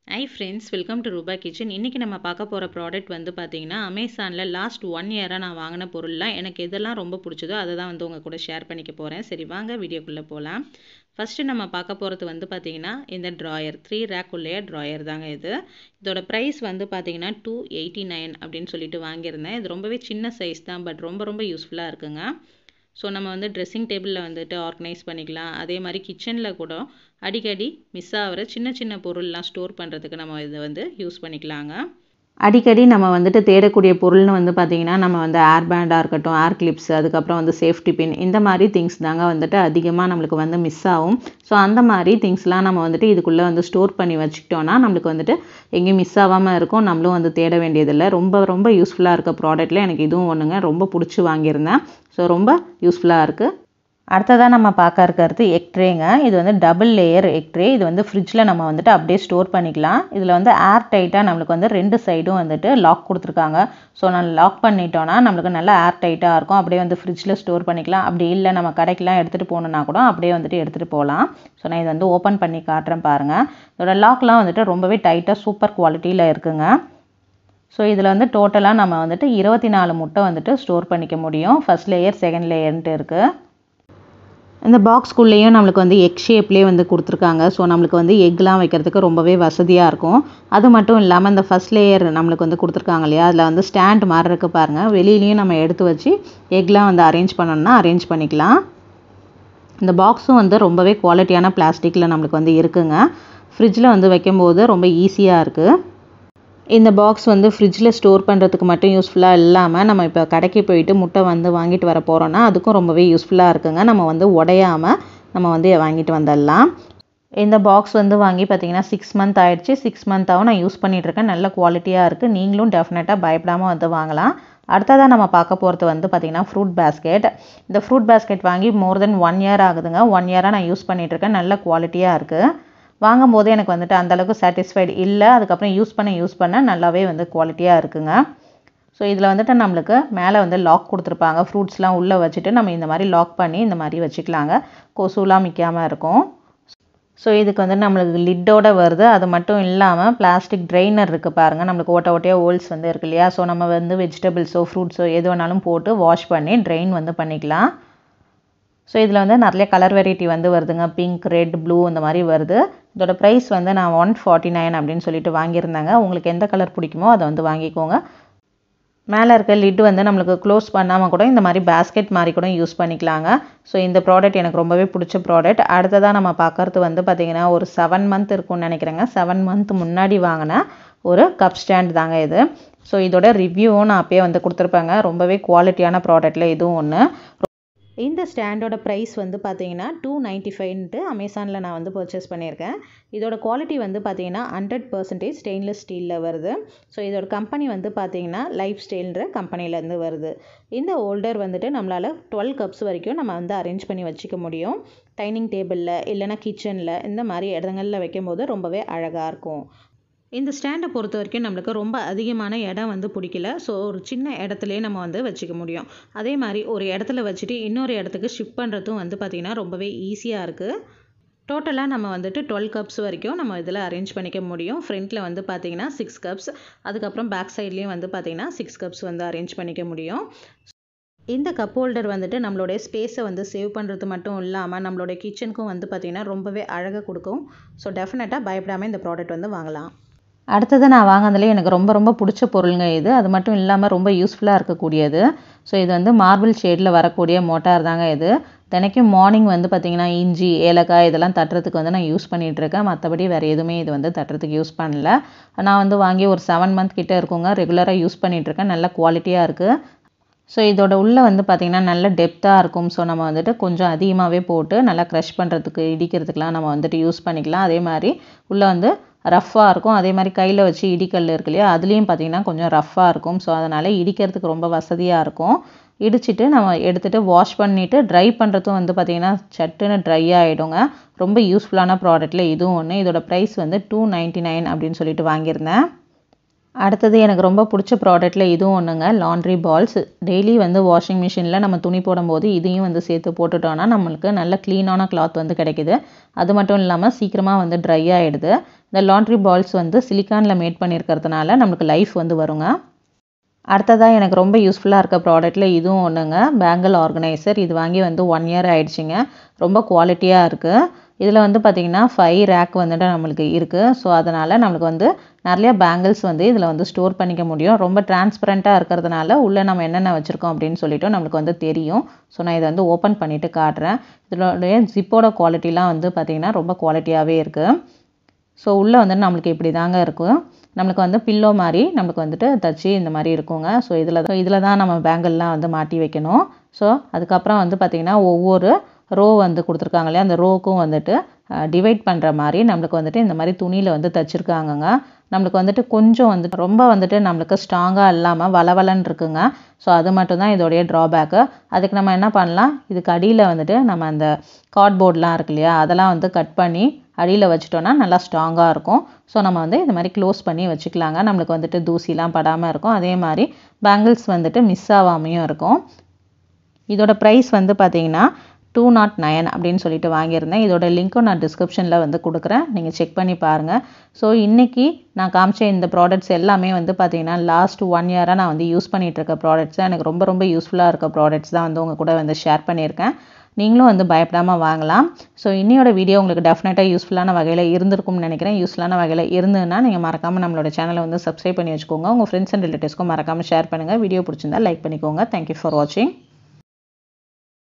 high friends welcome to Rupa kitchen இன்றைக்கி நம்ம பார்க்க போகிற ப்ராடக்ட் வந்து பார்த்தீங்கன்னா அமேசானில் லாஸ்ட் ஒன் இயராக நான் வாங்கின பொருள்லாம் எனக்கு எதெல்லாம் ரொம்ப பிடிச்சதோ அதை தான் வந்து உங்கள் கூட ஷேர் பண்ணிக்க போகிறேன் சரி வாங்க வீடியோக்குள்ளே போகலாம் ஃபஸ்ட்டு நம்ம பார்க்க போகிறது வந்து பார்த்தீங்கன்னா இந்த ட்ராயர் த்ரீ ரேக் உள்ளே ட்ராயர் தாங்க இது இதோட ப்ரைஸ் வந்து பார்த்தீங்கன்னா டூ எயிட்டி நைன் அப்படின்னு சொல்லிட்டு வாங்கியிருந்தேன் இது ரொம்பவே சின்ன சைஸ் தான் பட் ரொம்ப ரொம்ப யூஸ்ஃபுல்லாக இருக்குங்க ஸோ நம்ம வந்து ட்ரெஸ்ஸிங் டேபிளில் வந்துட்டு ஆர்கனைஸ் பண்ணிக்கலாம் அதே மாதிரி கிச்சனில் கூட அடிக்கடி மிஸ் ஆகிற சின்ன சின்ன பொருள்லாம் ஸ்டோர் பண்ணுறதுக்கு நம்ம இதை வந்து யூஸ் பண்ணிக்கலாங்க அடிக்கடி நம்ம வந்துட்டு தேடக்கூடிய பொருள்னு வந்து பார்த்திங்கன்னா நம்ம வந்து ஏர் பேண்டாக இருக்கட்டும் ஏர் கிளிப்ஸ் அதுக்கப்புறம் வந்து சேஃப்டி பின் இந்த மாதிரி திங்ஸ் தாங்க வந்துட்டு அதிகமாக நம்மளுக்கு வந்து மிஸ் ஆகும் ஸோ அந்த மாதிரி திங்ஸ்லாம் நம்ம வந்துட்டு இதுக்குள்ளே வந்து ஸ்டோர் பண்ணி வச்சுக்கிட்டோன்னா நம்மளுக்கு வந்துட்டு எங்கேயும் மிஸ் ஆகாமல் இருக்கும் நம்மளும் வந்து தேட வேண்டியதில்லை ரொம்ப ரொம்ப யூஸ்ஃபுல்லாக இருக்க ப்ராடக்ட்டில் எனக்கு இதுவும் ஒன்றுங்க ரொம்ப பிடிச்சி வாங்கியிருந்தேன் ஸோ ரொம்ப யூஸ்ஃபுல்லாக இருக்குது அடுத்ததாக நம்ம பார்க்க இருக்கிறது எக் ட்ரேங்க இது வந்து டபுள் லேயர் எக் ட்ரே இது வந்து ஃப்ரிட்ஜில் நம்ம வந்துட்டு அப்படியே ஸ்டோர் பண்ணிக்கலாம் இதில் வந்து ஏர் டைட்டாக நம்மளுக்கு வந்து ரெண்டு சைடும் வந்துட்டு லாக் கொடுத்துருக்காங்க ஸோ நான் லாக் பண்ணிட்டோன்னா நம்மளுக்கு நல்லா ஏர் டைட்டாக இருக்கும் அப்படியே வந்து ஃப்ரிட்ஜில் ஸ்டோர் பண்ணிக்கலாம் அப்படி இல்லை நம்ம கடைக்கெலாம் எடுத்துகிட்டு போகணுன்னா கூட அப்படியே வந்துட்டு எடுத்துகிட்டு போகலாம் ஸோ நான் இதை வந்து ஓப்பன் பண்ணி காட்டுறேன் பாருங்கள் இதோட லாக்லாம் வந்துட்டு ரொம்பவே டைட்டாக சூப்பர் குவாலிட்டியில் இருக்குங்க ஸோ இதில் வந்து டோட்டலாக நம்ம வந்துட்டு இருபத்தி நாலு முட்டை வந்துட்டு ஸ்டோர் பண்ணிக்க முடியும் ஃபஸ்ட் லேயர் செகண்ட் லேயர்ன்ட்டு இருக்குது இந்த பாக்ஸ்குள்ளேயும் நம்மளுக்கு வந்து எக் ஷேப்லேயே வந்து கொடுத்துருக்காங்க ஸோ நம்மளுக்கு வந்து எக்லாம் வைக்கிறதுக்கு ரொம்பவே வசதியாக இருக்கும் அது மட்டும் இல்லாமல் இந்த ஃபஸ்ட் லேயர் நம்மளுக்கு வந்து கொடுத்துருக்காங்க இல்லையா அதில் வந்து ஸ்டாண்ட் மாதிரி இருக்கு பாருங்கள் வெளியிலையும் நம்ம எடுத்து வச்சு எக்லாம் வந்து அரேஞ்ச் பண்ணணும்னா அரேஞ்ச் பண்ணிக்கலாம் இந்த பாக்ஸும் வந்து ரொம்பவே குவாலிட்டியான பிளாஸ்டிக்கில் நம்மளுக்கு வந்து இருக்குங்க ஃப்ரிட்ஜில் வந்து வைக்கும்போது ரொம்ப ஈஸியாக இருக்குது இந்த பாக்ஸ் வந்து ஃப்ரிட்ஜில் ஸ்டோர் பண்ணுறதுக்கு மட்டும் யூஸ்ஃபுல்லாக இல்லாமல் நம்ம இப்போ கடைக்கு போயிட்டு முட்டை வந்து வாங்கிட்டு வர போகிறோன்னா அதுக்கும் ரொம்பவே யூஸ்ஃபுல்லாக இருக்குங்க நம்ம வந்து உடையாமல் நம்ம வந்து வாங்கிட்டு வந்துடலாம் இந்த பாக்ஸ் வந்து வாங்கி பார்த்தீங்கன்னா சிக்ஸ் மந்த் ஆயிடுச்சு சிக்ஸ் மந்த்தாகவும் நான் யூஸ் பண்ணிகிட்ருக்கேன் நல்ல குவாலிட்டியாக இருக்குது நீங்களும் டெஃபினட்டாக பயப்படாமல் வந்து வாங்கலாம் அடுத்ததாக நம்ம பார்க்க போகிறது வந்து பார்த்திங்கன்னா ஃப்ரூட் பேஸ்கெட் இந்த ஃப்ரூட் பேஸ்கெட் வாங்கி மோர் தென் ஒன் இயர் ஆகுதுங்க ஒன் இயராக நான் யூஸ் பண்ணிகிட்ருக்கேன் நல்ல குவாலிட்டியாக இருக்குது வாங்கும்போது எனக்கு வந்துட்டு அந்தளவுக்கு சாட்டிஸ்ஃபைடு இல்லை அதுக்கப்புறம் யூஸ் பண்ண யூஸ் பண்ண நல்லாவே வந்து குவாலிட்டியாக இருக்குங்க ஸோ இதில் வந்துட்டு நம்மளுக்கு மேலே வந்து லாக் கொடுத்துருப்பாங்க ஃப்ரூட்ஸ்லாம் உள்ளே வச்சுட்டு நம்ம இந்த மாதிரி லாக் பண்ணி இந்த மாதிரி வச்சுக்கலாங்க கொசுலாம் மிக்காமல் இருக்கும் ஸோ இதுக்கு வந்து நம்மளுக்கு லிட்டோட வருது அது மட்டும் இல்லாமல் பிளாஸ்டிக் ட்ரைனர் இருக்குது பாருங்கள் நம்மளுக்கு ஓட்ட ஓட்டையாக ஹோல்ஸ் வந்து இருக்கு இல்லையா ஸோ நம்ம வந்து வெஜிடபிள்ஸோ ஃப்ரூட்ஸோ எது வேணாலும் போட்டு வாஷ் பண்ணி ட்ரைன் வந்து பண்ணிக்கலாம் ஸோ இதில் வந்து நிறைய கலர் வெரைட்டி வந்து வருதுங்க பிங்க் ரெட் ப்ளூ இந்த மாதிரி வருது இதோட ப்ரைஸ் வந்து நான் ஒன் ஃபார்ட்டி நைன் அப்படின்னு சொல்லிட்டு வாங்கியிருந்தாங்க உங்களுக்கு எந்த கலர் பிடிக்குமோ அதை வந்து வாங்கிக்கோங்க மேலே இருக்க லிட் வந்து நம்மளுக்கு க்ளோஸ் பண்ணாமல் கூட இந்த மாதிரி பேஸ்கெட் மாதிரி கூட யூஸ் பண்ணிக்கலாங்க ஸோ இந்த ப்ராடக்ட் எனக்கு ரொம்பவே பிடிச்ச ப்ராடக்ட் அடுத்ததாக நம்ம பார்க்குறது வந்து பார்த்திங்கன்னா ஒரு செவன் மந்த் இருக்கும்னு நினைக்கிறேங்க செவன் மந்த் முன்னாடி வாங்கின ஒரு கப் ஸ்டாண்ட் தாங்க இது ஸோ இதோட ரிவ்யூவும் நான் அப்பயே வந்து கொடுத்துருப்பேங்க ரொம்பவே குவாலிட்டியான ப்ராடக்ட்டில் இதுவும் ஒன்று இந்த ஸ்டாண்டோட ப்ரைஸ் வந்து பார்த்தீங்கன்னா டூ நைன்ட்டி ஃபைவ்ன்ட்டு அமேசானில் நான் வந்து பர்ச்சேஸ் பண்ணியிருக்கேன் இதோட குவாலிட்டி வந்து பார்த்தீங்கன்னா ஹண்ட்ரட் பர்சன்டேஜ் ஸ்டெயின்லெஸ் ஸ்டீலில் வருது ஸோ இதோட கம்பெனி வந்து பார்த்தீங்கன்னா லைஃப் ஸ்டைல்ன்ற கம்பெனிலேருந்து வருது இந்த ஹோல்டர் வந்துட்டு நம்மளால் டுவெல் கப்ஸ் வரைக்கும் நம்ம வந்து அரேஞ்ச் பண்ணி வச்சுக்க முடியும் டைனிங் டேபிளில் இல்லைனா கிச்சனில் இந்த மாதிரி இடங்களில் வைக்கும்போது ரொம்பவே அழகாக இருக்கும் இந்த ஸ்டாண்டை பொறுத்த வரைக்கும் நம்மளுக்கு ரொம்ப அதிகமான இடம் வந்து பிடிக்கல ஸோ ஒரு சின்ன இடத்துலையே நம்ம வந்து வச்சுக்க முடியும் அதே மாதிரி ஒரு இடத்துல வச்சுட்டு இன்னொரு இடத்துக்கு ஷிஃப்ட் பண்ணுறதும் வந்து பார்த்திங்கன்னா ரொம்பவே ஈஸியாக இருக்குது டோட்டலாக நம்ம வந்துட்டு டுவெல் கப்ஸ் வரைக்கும் நம்ம இதில் அரேஞ்ச் பண்ணிக்க முடியும் ஃப்ரண்ட்டில் வந்து பார்த்திங்கன்னா சிக்ஸ் கப்ஸ் அதுக்கப்புறம் பேக் சைட்லேயும் வந்து பார்த்திங்கன்னா சிக்ஸ் கப்ஸ் வந்து அரேஞ்ச் பண்ணிக்க முடியும் இந்த கப் ஹோல்டர் வந்துட்டு நம்மளுடைய ஸ்பேஸை வந்து சேவ் பண்ணுறது மட்டும் இல்லாமல் நம்மளுடைய கிச்சனுக்கும் வந்து பார்த்திங்கன்னா ரொம்பவே அழகாக கொடுக்கும் ஸோ டெஃபினட்டாக பயப்படாமல் இந்த ப்ராடக்ட் வந்து வாங்கலாம் அடுத்தது நான் வாங்கினதுலேயே எனக்கு ரொம்ப ரொம்ப பிடிச்ச பொருளுங்க இது அது மட்டும் இல்லாமல் ரொம்ப யூஸ்ஃபுல்லாக இருக்கக்கூடியது ஸோ இது வந்து மார்பிள் ஷேடில் வரக்கூடிய மோட்டார் தாங்க இது தினைக்கும் மார்னிங் வந்து பார்த்திங்கன்னா இஞ்சி ஏலக்காய் இதெல்லாம் தட்டுறதுக்கு வந்து நான் யூஸ் பண்ணிகிட்ருக்கேன் மற்றபடி வேறு எதுவுமே இது வந்து தட்டுறதுக்கு யூஸ் பண்ணல நான் வந்து வாங்கி ஒரு செவன் மந்த் கிட்டே இருக்குங்க ரெகுலராக யூஸ் பண்ணிகிட்ருக்கேன் நல்ல குவாலிட்டியாக இருக்குது ஸோ இதோட உள்ளே வந்து பார்த்திங்கன்னா நல்ல டெப்த்தாக இருக்கும் ஸோ நம்ம வந்துட்டு கொஞ்சம் அதிகமாகவே போட்டு நல்லா க்ரஷ் பண்ணுறதுக்கு இடிக்கிறதுக்கெலாம் நம்ம வந்துட்டு யூஸ் பண்ணிக்கலாம் அதே மாதிரி உள்ளே வந்து ரஃப்பாக இருக்கும் அதே மாதிரி கையில் வச்சு இடிக்கல் இருக்கு இல்லையா அதுலேயும் பார்த்திங்கன்னா கொஞ்சம் ரஃப்பாக இருக்கும் ஸோ அதனால் இடிக்கிறதுக்கு ரொம்ப வசதியாக இருக்கும் இடிச்சிட்டு நம்ம எடுத்துகிட்டு வாஷ் பண்ணிவிட்டு ட்ரை பண்ணுறதும் வந்து பார்த்திங்கன்னா சட்டுன்னு ட்ரை ஆகிடுங்க ரொம்ப யூஸ்ஃபுல்லான ப்ராடக்ட்டில் இதுவும் ஒன்று இதோட ப்ரைஸ் வந்து டூ நைன்ட்டி நைன் அப்படின்னு சொல்லிட்டு வாங்கியிருந்தேன் அடுத்தது எனக்கு ரொம்ப பிடிச்ச ப்ராடக்ட்டில் இதுவும் ஒன்றுங்க லாண்ட்ரி பால்ஸ் டெய்லி வந்து வாஷிங் மிஷினில் நம்ம துணி போடும்போது இதையும் வந்து சேர்த்து போட்டுட்டோன்னா நம்மளுக்கு நல்ல க்ளீனான கிளாத் வந்து கிடைக்குது அது மட்டும் இல்லாமல் சீக்கிரமாக வந்து ட்ரை ஆகிடுது இந்த லாண்ட்ரி பால்ஸ் வந்து சிலிக்கானில் மேட் பண்ணியிருக்கிறதுனால நம்மளுக்கு லைஃப் வந்து வருங்க அடுத்ததாக எனக்கு ரொம்ப யூஸ்ஃபுல்லாக இருக்க ப்ராடக்ட்டில் இதுவும் ஒன்றுங்க பேங்கிள் ஆர்கனைசர் இது வாங்கி வந்து ஒன் இயர் ஆயிடுச்சுங்க ரொம்ப குவாலிட்டியாக இருக்குது இதில் வந்து பார்த்திங்கன்னா ஃபைவ் ரேக் வந்துட்டு நம்மளுக்கு இருக்குது ஸோ அதனால் நம்மளுக்கு வந்து நிறைய பேங்கிள்ஸ் வந்து இதில் வந்து ஸ்டோர் பண்ணிக்க முடியும் ரொம்ப டிரான்ஸ்பரண்ட்டாக இருக்கிறதுனால உள்ளே நம்ம என்னென்ன வச்சுருக்கோம் அப்படின்னு சொல்லிட்டு நம்மளுக்கு வந்து தெரியும் ஸோ நான் இதை வந்து ஓப்பன் பண்ணிவிட்டு காட்டுறேன் இதோடைய ஜிப்போட குவாலிட்டிலாம் வந்து பார்த்திங்கன்னா ரொம்ப குவாலிட்டியாகவே இருக்குது ஸோ உள்ளே வந்து நம்மளுக்கு இப்படி தாங்க இருக்கும் நம்மளுக்கு வந்து பில்லோ மாதிரி நம்மளுக்கு வந்துட்டு தச்சு இந்த மாதிரி இருக்குங்க ஸோ இதில் தான் இதில் தான் நம்ம பேங்கிள்லாம் வந்து மாட்டி வைக்கணும் ஸோ அதுக்கப்புறம் வந்து பார்த்திங்கன்னா ஒவ்வொரு ரோ வந்து கொடுத்துருக்காங்க இல்லையா அந்த ரோவுக்கும் வந்துட்டு டிவைட் பண்ணுற மாதிரி நம்மளுக்கு வந்துட்டு இந்த மாதிரி துணியில் வந்து தச்சுருக்காங்கங்க நம்மளுக்கு வந்துட்டு கொஞ்சம் வந்துட்டு ரொம்ப வந்துட்டு நம்மளுக்கு ஸ்ட்ராங்காக இல்லாமல் வளவலன்னு இருக்குங்க ஸோ அது மட்டும்தான் இதோடைய ட்ராபேக்கு அதுக்கு நம்ம என்ன பண்ணலாம் இதுக்கு அடியில் வந்துட்டு நம்ம அந்த கார்ட்போர்ட்லாம் இருக்கு இல்லையா அதெல்லாம் வந்து கட் பண்ணி அடியில் வச்சிட்டோன்னா நல்லா ஸ்ட்ராங்காக இருக்கும் ஸோ நம்ம வந்து இந்த மாதிரி க்ளோஸ் பண்ணி வச்சுக்கலாங்க நம்மளுக்கு வந்துட்டு தூசிலாம் படாமல் இருக்கும் அதே மாதிரி பேங்கிள்ஸ் வந்துட்டு மிஸ் ஆகாமையும் இருக்கும் இதோட ப்ரைஸ் வந்து பார்த்திங்கன்னா டூ நாட் நயன் அப்படின்னு சொல்லிட்டு வாங்கியிருந்தேன் இதோட லிங்க்கும் நான் டிஸ்கிரிப்ஷனில் வந்து கொடுக்குறேன் நீங்கள் செக் பண்ணி பாருங்கள் ஸோ இன்றைக்கி நான் காமிச்ச இந்த ப்ராடக்ட்ஸ் எல்லாமே வந்து பார்த்திங்கன்னா லாஸ்ட் ஒன் இயராக நான் வந்து யூஸ் பண்ணிகிட்டு இருக்க ப்ராடக்ட்ஸ் தான் எனக்கு ரொம்ப ரொம்ப யூஸ்ஃபுல்லாக இருக்க ப்ராடக்ட்ஸ் தான் வந்து உங்கள் கூட வந்து ஷேர் பண்ணியிருக்கேன் நீங்களும் வந்து பயப்படாமல் வாங்கலாம் ஸோ இன்னையோட வீடியோ உங்களுக்கு டெஃபினட்டாக யூஸ்ஃபுல்லான வகையில் இருந்திருக்கும்னு நினைக்கிறேன் யூஸ்ஃபுல்லான வகையில் இருந்ததுன்னா நீங்கள் மறக்காமல் நம்மளோட சேனலை வந்து சப்ஸ்கிரைப் பண்ணி வச்சுக்கோங்க உங்கள் ஃப்ரெண்ட்ஸ் அண்ட் ரிலேட்டிவ்ஸ்க்கும் மறக்காமல் ஷேர் பண்ணுங்கள் வீடியோ பிடிச்சிருந்தா லைக் பண்ணிக்கோங்க தேங்க்யூ ஃபார் வாட்சிங்